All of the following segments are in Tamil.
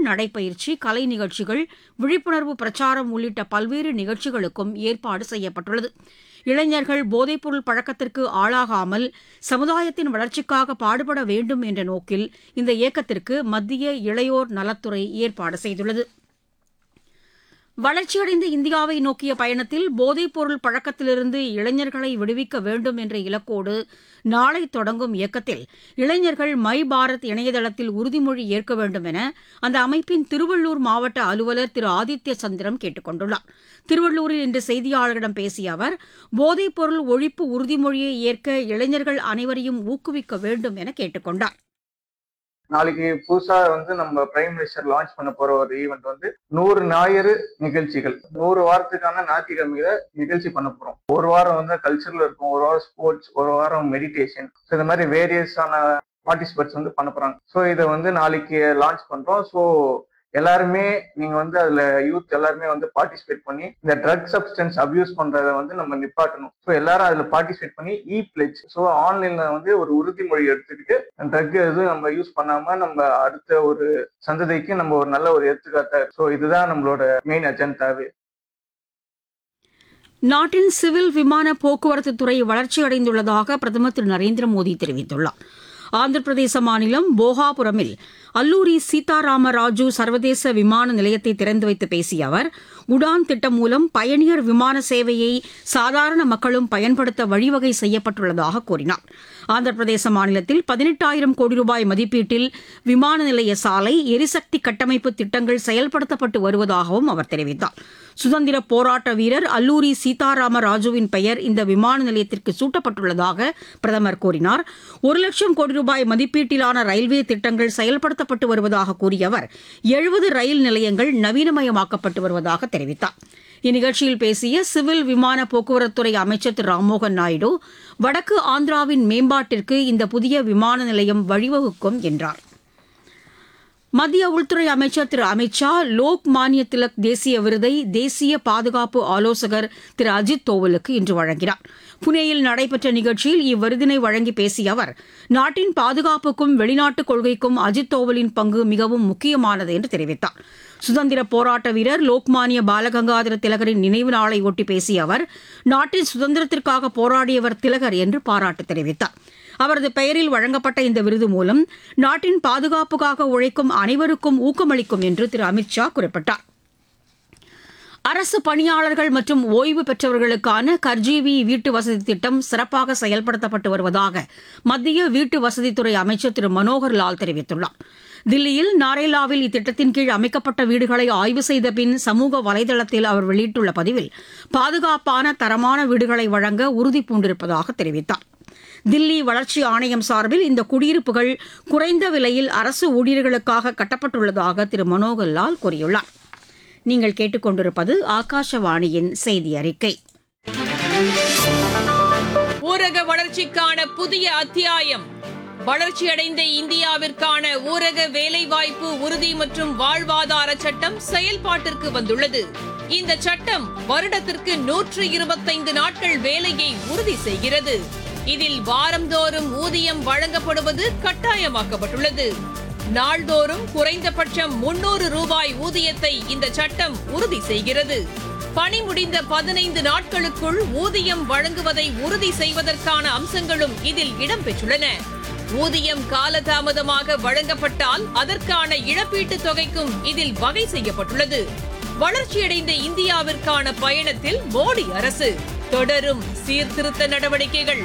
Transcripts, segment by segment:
நடைப்பயிற்சி கலை நிகழ்ச்சிகள் விழிப்புணர்வு பிரச்சாரம் உள்ளிட்ட பல்வேறு நிகழ்ச்சிகளுக்கும் ஏற்பாடு செய்யப்பட்டுள்ளது இளைஞர்கள் போதைப்பொருள் பழக்கத்திற்கு ஆளாகாமல் சமுதாயத்தின் வளர்ச்சிக்காக பாடுபட வேண்டும் என்ற நோக்கில் இந்த இயக்கத்திற்கு மத்திய இளையோர் நலத்துறை ஏற்பாடு செய்துள்ளது வளர்ச்சியடைந்த இந்தியாவை நோக்கிய பயணத்தில் போதைப்பொருள் பழக்கத்திலிருந்து இளைஞர்களை விடுவிக்க வேண்டும் என்ற இலக்கோடு நாளை தொடங்கும் இயக்கத்தில் இளைஞர்கள் மை பாரத் இணையதளத்தில் உறுதிமொழி ஏற்க வேண்டும் என அந்த அமைப்பின் திருவள்ளூர் மாவட்ட அலுவலர் திரு ஆதித்ய சந்திரம் கேட்டுக் கொண்டுள்ளார் திருவள்ளூரில் இன்று செய்தியாளர்களிடம் பேசிய அவர் போதைப்பொருள் ஒழிப்பு உறுதிமொழியை ஏற்க இளைஞர்கள் அனைவரையும் ஊக்குவிக்க வேண்டும் என கேட்டுக் கொண்டார் நாளைக்கு புதுசா வந்து நம்ம பிரைம் மினிஸ்டர் லான்ச் பண்ண போற ஒரு ஈவெண்ட் வந்து நூறு ஞாயிறு நிகழ்ச்சிகள் நூறு வாரத்துக்கான ஞாயிற்றுக்கிழமையில நிகழ்ச்சி பண்ண போறோம் ஒரு வாரம் வந்து கல்ச்சரல் இருக்கும் ஒரு வாரம் ஸ்போர்ட்ஸ் ஒரு வாரம் மெடிடேஷன் ஸோ இந்த மாதிரி வேரியஸான பார்ட்டிசிபேட்ஸ் வந்து பண்ண போறாங்க ஸோ இதை வந்து நாளைக்கு லான்ச் பண்றோம் ஸோ எல்லாருமே நீங்க வந்து அதுல யூத் எல்லாருமே வந்து பார்ட்டிசிபேட் பண்ணி இந்த ட்ரக் சப்ஸ்டன்ஸ் அபியூஸ் பண்றத வந்து நம்ம நிப்பாட்டணும் ஸோ எல்லாரும் அதுல பார்ட்டிசிபேட் பண்ணி இ பிளெச் ஸோ ஆன்லைன்ல வந்து ஒரு உறுதிமொழி எடுத்துக்கிட்டு ட்ரக் எதுவும் நம்ம யூஸ் பண்ணாம நம்ம அடுத்த ஒரு சந்ததிக்கு நம்ம ஒரு நல்ல ஒரு எடுத்துக்காட்ட ஸோ இதுதான் நம்மளோட மெயின் அஜெண்டாவே நாட்டின் சிவில் விமான போக்குவரத்து துறை வளர்ச்சியடைந்துள்ளதாக பிரதமர் திரு நரேந்திர மோடி தெரிவித்துள்ளார் ஆந்திர பிரதேச மாநிலம் போகாபுரமில் அல்லூரி சீதாராம ராஜு சர்வதேச விமான நிலையத்தை திறந்து வைத்து பேசிய அவர் உடான் திட்டம் மூலம் பயணியர் விமான சேவையை சாதாரண மக்களும் பயன்படுத்த வழிவகை செய்யப்பட்டுள்ளதாக கூறினார் ஆந்திர பிரதேச மாநிலத்தில் பதினெட்டாயிரம் கோடி ரூபாய் மதிப்பீட்டில் விமான நிலைய சாலை எரிசக்தி கட்டமைப்பு திட்டங்கள் செயல்படுத்தப்பட்டு வருவதாகவும் அவர் தெரிவித்தார் சுதந்திர போராட்ட வீரர் அல்லூரி சீதாராம ராஜுவின் பெயர் இந்த விமான நிலையத்திற்கு சூட்டப்பட்டுள்ளதாக பிரதமர் கூறினார் ஒரு லட்சம் கோடி ரூபாய் மதிப்பீட்டிலான ரயில்வே திட்டங்கள் செயல்படுத்தப்பட்டு வருவதாக கூறிய அவர் எழுபது ரயில் நிலையங்கள் நவீனமயமாக்கப்பட்டு வருவதாக தெரிவித்தார் இந்நிகழ்ச்சியில் பேசிய சிவில் விமான போக்குவரத்துறை அமைச்சர் திரு ராம்மோகன் நாயுடு வடக்கு ஆந்திராவின் மேம்பாட்டிற்கு இந்த புதிய விமான நிலையம் வழிவகுக்கும் என்றார் மத்திய உள்துறை அமைச்சர் திரு அமித்ஷா லோக் மானிய திலக் தேசிய விருதை தேசிய பாதுகாப்பு ஆலோசகர் திரு அஜித் தோவலுக்கு இன்று வழங்கினார் புனேயில் நடைபெற்ற நிகழ்ச்சியில் இவ்விருதினை வழங்கி பேசிய அவர் நாட்டின் பாதுகாப்புக்கும் வெளிநாட்டுக் கொள்கைக்கும் அஜித் தோவலின் பங்கு மிகவும் முக்கியமானது என்று தெரிவித்தார் சுதந்திர போராட்ட வீரர் லோக்மானிய பாலகங்காதர திலகரின் நினைவு நாளை ஒட்டி பேசிய அவர் நாட்டின் சுதந்திரத்திற்காக போராடியவர் திலகர் என்று பாராட்டு தெரிவித்தார் அவரது பெயரில் வழங்கப்பட்ட இந்த விருது மூலம் நாட்டின் பாதுகாப்புக்காக உழைக்கும் அனைவருக்கும் ஊக்கமளிக்கும் என்று திரு அமித்ஷா குறிப்பிட்டார் அரசு பணியாளர்கள் மற்றும் ஓய்வு பெற்றவர்களுக்கான கர்ஜீவி வீட்டு வசதி திட்டம் சிறப்பாக செயல்படுத்தப்பட்டு வருவதாக மத்திய வீட்டு வசதித்துறை அமைச்சர் திரு மனோகர் லால் தெரிவித்துள்ளார் தில்லியில் நாரேலாவில் இத்திட்டத்தின் கீழ் அமைக்கப்பட்ட வீடுகளை ஆய்வு செய்த பின் சமூக வலைதளத்தில் அவர் வெளியிட்டுள்ள பதிவில் பாதுகாப்பான தரமான வீடுகளை வழங்க உறுதி பூண்டிருப்பதாக தெரிவித்தார் தில்லி வளர்ச்சி ஆணையம் சார்பில் இந்த குடியிருப்புகள் குறைந்த விலையில் அரசு ஊழியர்களுக்காக கட்டப்பட்டுள்ளதாக திரு மனோகர் லால் கூறியுள்ளார் நீங்கள் கேட்டுக்கொண்டிருப்பது ஆகாஷவாணியின் செய்தி அறிக்கை ஊரக வளர்ச்சிக்கான புதிய அத்தியாயம் வளர்ச்சியடைந்த இந்தியாவிற்கான ஊரக வேலைவாய்ப்பு உறுதி மற்றும் வாழ்வாதார சட்டம் செயல்பாட்டிற்கு வந்துள்ளது இந்த சட்டம் வருடத்திற்கு நூற்று இருபத்தைந்து நாட்கள் வேலையை உறுதி செய்கிறது இதில் வாரந்தோறும் ஊதியம் வழங்கப்படுவது கட்டாயமாக்கப்பட்டுள்ளது நாள்தோறும் குறைந்தபட்சம் முன்னூறு ரூபாய் ஊதியத்தை இந்த சட்டம் உறுதி செய்கிறது பணி முடிந்த பதினைந்து நாட்களுக்குள் ஊதியம் வழங்குவதை உறுதி செய்வதற்கான அம்சங்களும் இதில் இடம்பெற்றுள்ளன ஊதியம் காலதாமதமாக வழங்கப்பட்டால் அதற்கான இழப்பீட்டுத் தொகைக்கும் இதில் வகை செய்யப்பட்டுள்ளது வளர்ச்சியடைந்த இந்தியாவிற்கான பயணத்தில் மோடி அரசு தொடரும் சீர்திருத்த நடவடிக்கைகள்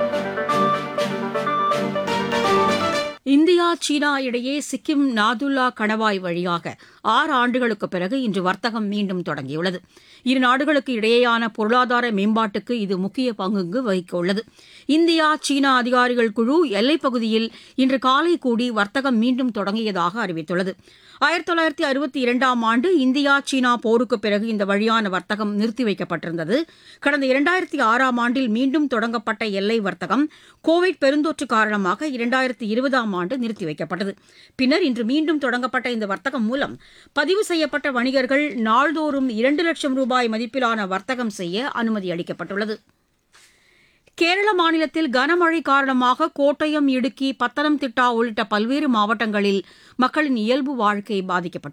இந்தியா சீனா இடையே சிக்கிம் நாதுல்லா கணவாய் வழியாக ஆறு ஆண்டுகளுக்கு பிறகு இன்று வர்த்தகம் மீண்டும் தொடங்கியுள்ளது இரு நாடுகளுக்கு இடையேயான பொருளாதார மேம்பாட்டுக்கு இது முக்கிய பங்கு வகிக்க உள்ளது இந்தியா சீனா அதிகாரிகள் குழு எல்லைப் பகுதியில் இன்று காலை கூடி வர்த்தகம் மீண்டும் தொடங்கியதாக அறிவித்துள்ளது ஆயிரத்தி தொள்ளாயிரத்தி அறுபத்தி இரண்டாம் ஆண்டு இந்தியா சீனா போருக்கு பிறகு இந்த வழியான வர்த்தகம் நிறுத்தி வைக்கப்பட்டிருந்தது கடந்த இரண்டாயிரத்தி ஆறாம் ஆண்டில் மீண்டும் தொடங்கப்பட்ட எல்லை வர்த்தகம் கோவிட் பெருந்தொற்று காரணமாக இரண்டாயிரத்தி இருபதாம் ஆண்டு நிறுத்தி வைக்கப்பட்டது பின்னர் இன்று மீண்டும் தொடங்கப்பட்ட இந்த வர்த்தகம் மூலம் பதிவு செய்யப்பட்ட வணிகர்கள் நாள்தோறும் இரண்டு லட்சம் ரூபாய் மதிப்பிலான வர்த்தகம் செய்ய அனுமதி அளிக்கப்பட்டுள்ளது கேரள மாநிலத்தில் கனமழை காரணமாக கோட்டயம் இடுக்கி பத்தனம்திட்டா உள்ளிட்ட பல்வேறு மாவட்டங்களில் மக்களின் இயல்பு வாழ்க்கை பாதிக்கப்பட்டுள்ளது